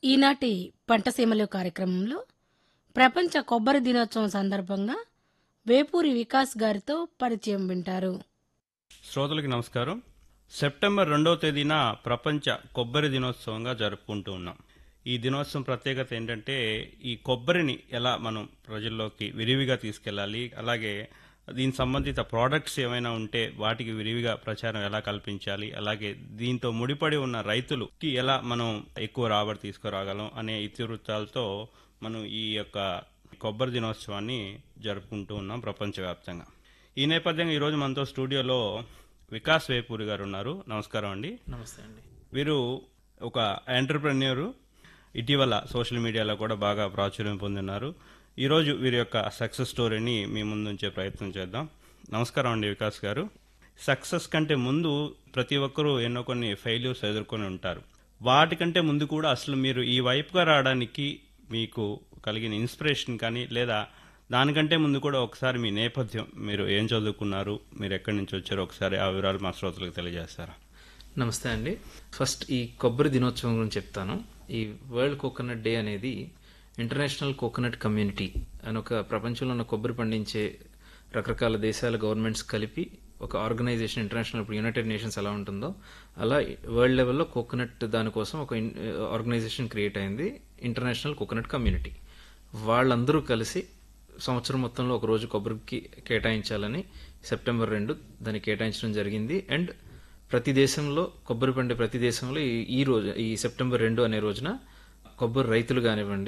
ఈనాటి పంటసీమలు కార్యక్రమంలో ప్రపంచ కొబ్బరి దినోత్సవం సందర్భంగా వేపూరి వికాస్ గారితో పరిచయం వింటారు శ్రోతలకి నమస్కారం సెప్టెంబర్ రెండవ తేదీన ప్రపంచ కొబ్బరి దినోత్సవంగా జరుపుకుంటూ ఉన్నాం ఈ దినోత్సవం ప్రత్యేకత ఏంటంటే ఈ కొబ్బరిని ఎలా మనం ప్రజల్లోకి విరివిగా తీసుకెళ్ళాలి అలాగే దీని సంబంధిత ప్రోడక్ట్స్ ఏమైనా ఉంటే వాటికి విరివిగా ప్రచారం ఎలా కల్పించాలి అలాగే దీంతో ముడిపడి ఉన్న రైతులకి ఎలా మనం ఎక్కువ రాబడి తీసుకురాగలం అనే ఇతివృత్తాలతో మనం ఈ యొక్క కొబ్బరి దినోత్సవాన్ని జరుపుకుంటూ ఉన్నాం ప్రపంచవ్యాప్తంగా ఈ నేపథ్యంగా ఈరోజు మనతో స్టూడియోలో వికాస్ వేపూరి గారు ఉన్నారు నమస్కారం అండి నమస్తే అండి వీరు ఒక ఎంటర్ప్రెన్యూర్ ఇటీవల సోషల్ మీడియాలో కూడా బాగా ప్రాచుర్యం పొందినారు ఈరోజు వీరి యొక్క సక్సెస్ స్టోరీని మీ ముందు ఉంచే ప్రయత్నం చేద్దాం నమస్కారం అండి వికాస్ గారు సక్సెస్ కంటే ముందు ప్రతి ఒక్కరూ ఎన్నో కొన్ని ఫెయిల్యూర్స్ ఎదుర్కొని ఉంటారు వాటికంటే ముందు కూడా అసలు మీరు ఈ వైపుగా రావడానికి మీకు కలిగిన ఇన్స్పిరేషన్ కానీ లేదా దానికంటే ముందు కూడా ఒకసారి మీ నేపథ్యం మీరు ఏం చదువుకున్నారు మీరు ఎక్కడి నుంచి వచ్చారో ఒకసారి ఆ వివరాలు మా శ్రోతలకు తెలియజేస్తారా నమస్తే అండి ఫస్ట్ ఈ కొబ్బరి దినోత్సవం గురించి చెప్తాను ఈ వరల్డ్ కోకోనట్ డే అనేది ఇంటర్నేషనల్ కోకోనట్ కమ్యూనిటీ అని ఒక ప్రపంచంలో ఉన్న కొబ్బరి పండించే రకరకాల దేశాల గవర్నమెంట్స్ కలిపి ఒక ఆర్గనైజేషన్ ఇంటర్నేషనల్ ఇప్పుడు యునైటెడ్ నేషన్స్ ఎలా ఉంటుందో అలా వరల్డ్ లెవెల్లో కోకోనట్ దానికోసం ఒక ఆర్గనైజేషన్ క్రియేట్ అయింది ఇంటర్నేషనల్ కోకోనట్ కమ్యూనిటీ వాళ్ళందరూ కలిసి సంవత్సరం మొత్తంలో ఒక రోజు కొబ్బరికి కేటాయించాలని సెప్టెంబర్ రెండు దాన్ని కేటాయించడం జరిగింది అండ్ ప్రతి దేశంలో కొబ్బరి పండే ప్రతి దేశంలో ఈ- ఈ రోజు ఈ సెప్టెంబర్ రెండు అనే రోజున కొబ్బరి రైతులు కానివ్వండి